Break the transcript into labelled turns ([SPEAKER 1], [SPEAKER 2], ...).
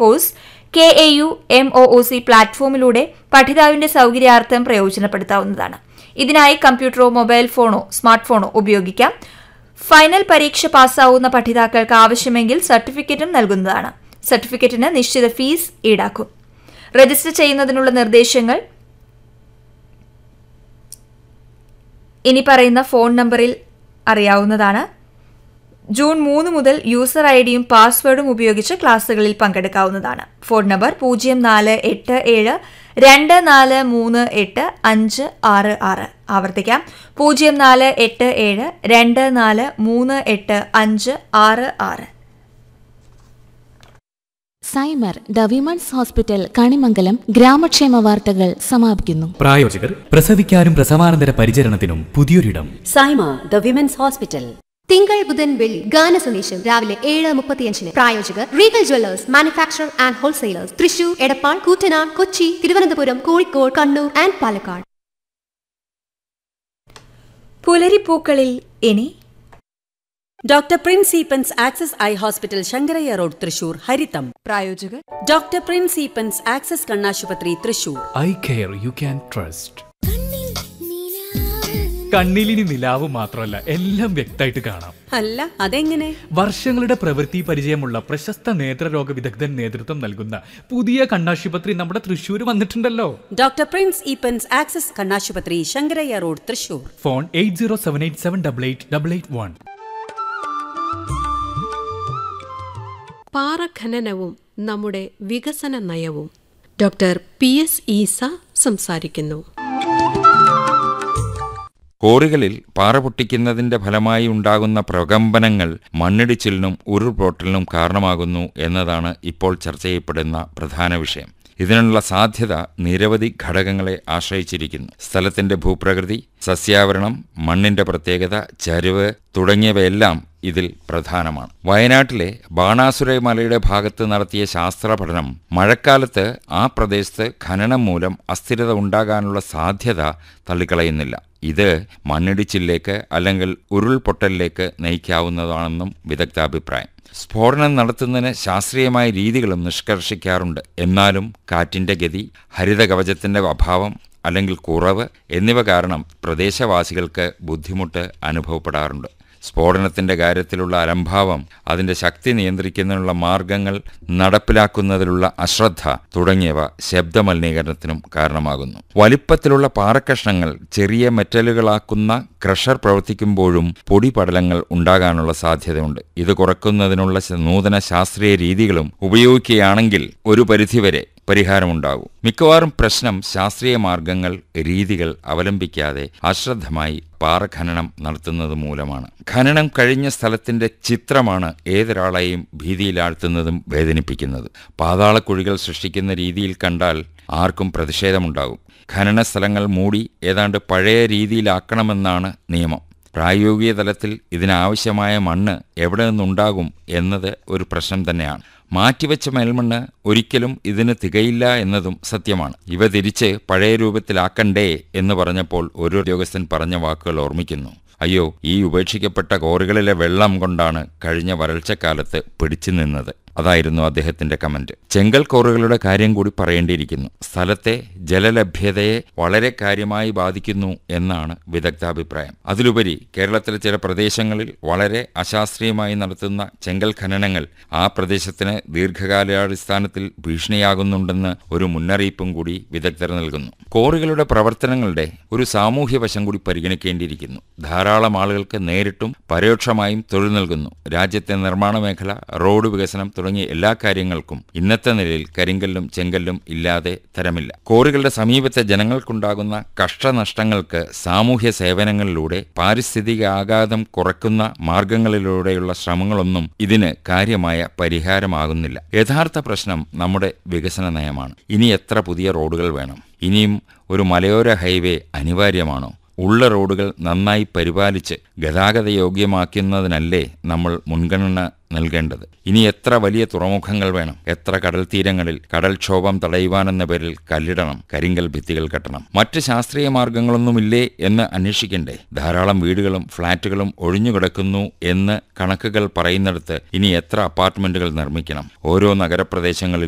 [SPEAKER 1] course K A U M O O C പ്ലാറ്റ്ഫോമിലൂടെ പഠിതാവിന്റെ സൗകര്യാർത്ഥം പ്രയോജനപ്പെടുത്താവുന്നതാണ് ഇതിനായി കമ്പ്യൂട്ടറോ മൊബൈൽ ഫോണോ സ്മാർട്ട് ഫോണോ ഉപയോഗിക്കാം ഫൈനൽ പരീക്ഷ പാസ്സാവുന്ന പഠിതാക്കൾക്ക് ആവശ്യമെങ്കിൽ സർട്ടിഫിക്കറ്റും നൽകുന്നതാണ് സർട്ടിഫിക്കറ്റിന് നിശ്ചിത ഫീസ് ഈടാക്കും രജിസ്റ്റർ ചെയ്യുന്നതിനുള്ള നിർദ്ദേശങ്ങൾ ഇനി പറയുന്ന ഫോൺ നമ്പറിൽ അറിയാവുന്നതാണ് ജൂൺ മൂന്ന് മുതൽ യൂസർ ഐ ഡിയും പാസ്വേഡും ഉപയോഗിച്ച് ക്ലാസ്സുകളിൽ പങ്കെടുക്കാവുന്നതാണ് ഫോൺ നമ്പർ പൂജ്യം നാല് എട്ട് ഏഴ് രണ്ട് നാല് മൂന്ന് എട്ട് അഞ്ച് ആറ് ആറ് ആവർത്തിക്കാം പൂജ്യം നാല് എട്ട് ഏഴ് രണ്ട് നാല് മൂന്ന് എട്ട് അഞ്ച് ആറ് ആറ്
[SPEAKER 2] Saima the women's hospital Kanimangalam ഗ്രാമക്ഷേമ വാർത്തകൾ സമാപിക്കുന്നു
[SPEAKER 3] പ്രായോജകർ പ്രസവിക്കാനും പ്രസവാനന്തര പരിചരണത്തിനും പുതിയൊരിടം
[SPEAKER 4] സൈമ ദ വിമൻസ് ഹോസ്പിറ്റൽ
[SPEAKER 5] തിങ്കൾ ബുധൻ വെള്ളി ഗാന സന്ദേശം രാവിലെ ഏഴ് മുപ്പത്തിയഞ്ചിന് പ്രായോജകർ Regal jewellers manufacture and wholesalers Thrissur Edappal Koottanad Kochi Thiruvananthapuram Kozhikode Kannur and Palakkad
[SPEAKER 1] പുലരിപ്പൂക്കളിൽ ഇനി
[SPEAKER 4] doctor Prince Eapen's access eye hospital Sankarayya road Thrissur ഹരിതം
[SPEAKER 1] പ്രായോജകർ
[SPEAKER 4] ഡോക്ടർ പ്രിൻസ് ഈപ്പൻസ് ആക്സസ് കണ്ണാശുപത്രി Thrissur
[SPEAKER 3] eye care you can trust കണ്ണിലിനി നിലാവ് മാത്രമല്ല എല്ലാം വ്യക്തമായിട്ട് കാണാം
[SPEAKER 4] അല്ല അതെങ്ങനെ
[SPEAKER 3] വർഷങ്ങളുടെ പ്രവൃത്തി പരിചയമുള്ള പ്രശസ്ത നേത്രരോഗ വിദഗ്ധൻ നേതൃത്വം നൽകുന്ന പുതിയ കണ്ണാശുപത്രി നമ്മുടെ തൃശ്ശൂർ വന്നിട്ടുണ്ടല്ലോ
[SPEAKER 4] ഡോക്ടർ പ്രിൻസ് ഈപ്പൻസ് ആക്സസ് കണ്ണാശുപത്രി Sankarayya road Thrissur
[SPEAKER 3] phone eight zero seven eight seven double eight double eight one
[SPEAKER 6] പാറഖനനവും നമ്മുടെ വികസന നയവും ഡോക്ടർ പി എസ് ഈസ സംസാരിക്കുന്നു
[SPEAKER 7] കോറികളിൽ പാറ പൊട്ടിക്കുന്നതിന്റെ ഫലമായി ഉണ്ടാകുന്ന പ്രകമ്പനങ്ങൾ മണ്ണിടിച്ചിലിനും ഉരുൾപൊട്ടലിനും കാരണമാകുന്നു എന്നതാണ് ഇപ്പോൾ ചർച്ച ചെയ്യപ്പെടുന്ന പ്രധാന വിഷയം ഇതിനുള്ള സാധ്യത നിരവധി ഘടകങ്ങളെ ആശ്രയിച്ചിരിക്കുന്നു സ്ഥലത്തിന്റെ ഭൂപ്രകൃതി സസ്യാവരണം മണ്ണിന്റെ പ്രത്യേകത ചരിവ് തുടങ്ങിയവയെല്ലാം ഇതിൽ പ്രധാനമാണ് വയനാട്ടിലെ ബാണാസുര മലയുടെ ഭാഗത്ത് നടത്തിയ ശാസ്ത്ര പഠനം മഴക്കാലത്ത് ആ പ്രദേശത്ത് ഖനനം മൂലം അസ്ഥിരത ഉണ്ടാകാനുള്ള സാധ്യത തള്ളിക്കളയുന്നില്ല ഇത് മണ്ണിടിച്ചിലേക്ക് അല്ലെങ്കിൽ ഉരുൾപൊട്ടലിലേക്ക് നയിക്കാവുന്നതാണെന്നും വിദഗ്ധാഭിപ്രായം സ്ഫോടനം നടത്തുന്നതിന് ശാസ്ത്രീയമായ രീതികളും നിഷ്കർഷിക്കാറുണ്ട് എന്നാലും കാറ്റിന്റെ ഗതി ഹരിത കവചത്തിന്റെ അഭാവം അല്ലെങ്കിൽ കുറവ് എന്നിവ കാരണം പ്രദേശവാസികൾക്ക് ബുദ്ധിമുട്ട് അനുഭവപ്പെടാറുണ്ട് സ്ഫോടനത്തിന്റെ കാര്യത്തിലുള്ള അലംഭാവം അതിന്റെ ശക്തി നിയന്ത്രിക്കുന്നതിനുള്ള മാർഗങ്ങൾ നടപ്പിലാക്കുന്നതിലുള്ള അശ്രദ്ധ തുടങ്ങിയവ ശബ്ദമലിനീകരണത്തിനും കാരണമാകുന്നു വലിപ്പത്തിലുള്ള പാറക്കഷ്ണങ്ങൾ ചെറിയ മെറ്റലുകളാക്കുന്ന ക്രഷർ പ്രവർത്തിക്കുമ്പോഴും പൊടിപടലങ്ങൾ ഉണ്ടാകാനുള്ള സാധ്യതയുണ്ട് ഇത് കുറയ്ക്കുന്നതിനുള്ള നൂതന ശാസ്ത്രീയ രീതികളും ഉപയോഗിക്കുകയാണെങ്കിൽ ഒരു പരിധിവരെ പരിഹാരമുണ്ടാകും മിക്കവാറും പ്രശ്നം ശാസ്ത്രീയ മാർഗങ്ങൾ രീതികൾ അവലംബിക്കാതെ അശ്രദ്ധമായി പാറഖനനം നടത്തുന്നത് മൂലമാണ് ഖനനം കഴിഞ്ഞ സ്ഥലത്തിന്റെ ചിത്രമാണ് ഏതൊരാളെയും ഭീതിയിലാഴ്ത്തുന്നതും വേദനിപ്പിക്കുന്നത് പാതാളക്കുഴികൾ സൃഷ്ടിക്കുന്ന രീതിയിൽ കണ്ടാൽ ആർക്കും പ്രതിഷേധമുണ്ടാകും ഖനന സ്ഥലങ്ങൾ മൂടി ഏതാണ്ട് പഴയ രീതിയിലാക്കണമെന്നാണ് നിയമം പ്രായോഗിക തലത്തിൽ ഇതിനാവശ്യമായ മണ്ണ് എവിടെ നിന്നുണ്ടാകും എന്നത് ഒരു പ്രശ്നം തന്നെയാണ് മാറ്റിവെച്ച മേൽമണ്ണ് ഒരിക്കലും ഇതിന് തികയില്ല എന്നതും സത്യമാണ് ഇവ തിരിച്ച് പഴയ രൂപത്തിലാക്കണ്ടേ എന്ന് പറഞ്ഞപ്പോൾ ഒരു ഉദ്യോഗസ്ഥൻ പറഞ്ഞ വാക്കുകൾ ഓർമ്മിക്കുന്നു അയ്യോ ഈ ഉപേക്ഷിക്കപ്പെട്ട കോറുകളിലെ വെള്ളം കൊണ്ടാണ് കഴിഞ്ഞ വരൾച്ചക്കാലത്ത് പിടിച്ചു നിന്നത് അതായിരുന്നു അദ്ദേഹത്തിന്റെ കമന്റ് ചെങ്കൽ കോറുകളുടെ കാര്യം കൂടി പറയേണ്ടിയിരിക്കുന്നു സ്ഥലത്തെ ജലലഭ്യതയെ വളരെ കാര്യമായി ബാധിക്കുന്നു എന്നാണ് വിദഗ്ധാഭിപ്രായം അതിലുപരി കേരളത്തിലെ ചില പ്രദേശങ്ങളിൽ വളരെ അശാസ്ത്രീയമായി നടത്തുന്ന ചെങ്കൽ ഖനനങ്ങൾ ആ പ്രദേശത്തിന് ദീർഘകാലാടിസ്ഥാനത്തിൽ ഭീഷണിയാകുന്നുണ്ടെന്ന് ഒരു മുന്നറിയിപ്പും കൂടി വിദഗ്ധർ നൽകുന്നു കോറുകളുടെ പ്രവർത്തനങ്ങളുടെ ഒരു സാമൂഹ്യ വശം കൂടി പരിഗണിക്കേണ്ടിയിരിക്കുന്നു ധാരാളം ആളുകൾക്ക് നേരിട്ടും പരോക്ഷമായും തൊഴിൽ നൽകുന്നു രാജ്യത്തെ നിർമ്മാണ മേഖല റോഡ് വികസനം തുടങ്ങിയ എല്ലാ കാര്യങ്ങൾക്കും ഇന്നത്തെ നിലയിൽ കരിങ്കല്ലും ചെങ്കല്ലും ഇല്ലാതെ തരമില്ല കോറികളുടെ സമീപത്തെ ജനങ്ങൾക്കുണ്ടാകുന്ന കഷ്ടനഷ്ടങ്ങൾക്ക് സാമൂഹ്യ സേവനങ്ങളിലൂടെ പാരിസ്ഥിതിക ആഘാതം കുറയ്ക്കുന്ന മാർഗങ്ങളിലൂടെയുള്ള ശ്രമങ്ങളൊന്നും ഇതിന് കാര്യമായ പരിഹാരമാകുന്നില്ല യഥാർത്ഥ പ്രശ്നം നമ്മുടെ വികസന നയമാണ് ഇനി എത്ര പുതിയ റോഡുകൾ വേണം ഇനിയും ഒരു മലയോര ഹൈവേ അനിവാര്യമാണോ ഉള്ള റോഡുകൾ നന്നായി പരിപാലിച്ച് ഗതാഗത യോഗ്യമാക്കുന്നതിനല്ലേ നമ്മൾ മുൻഗണന നൽകേണ്ടത് ഇനി എത്ര വലിയ തുറമുഖങ്ങൾ വേണം എത്ര കടൽ തീരങ്ങളിൽ കടൽക്ഷോഭം തടയുവാനെന്ന പേരിൽ കല്ലിടണം കരിങ്കൽ ഭിത്തികൾ കെട്ടണം മറ്റ് ശാസ്ത്രീയ മാർഗങ്ങളൊന്നുമില്ലേ എന്ന് അന്വേഷിക്കണ്ടേ ധാരാളം വീടുകളും ഫ്ളാറ്റുകളും ഒഴിഞ്ഞുകിടക്കുന്നു എന്ന് കണക്കുകൾ പറയുന്നിടത്ത് ഇനി എത്ര അപ്പാർട്ട്മെന്റുകൾ നിർമ്മിക്കണം ഓരോ നഗരപ്രദേശങ്ങളിൽ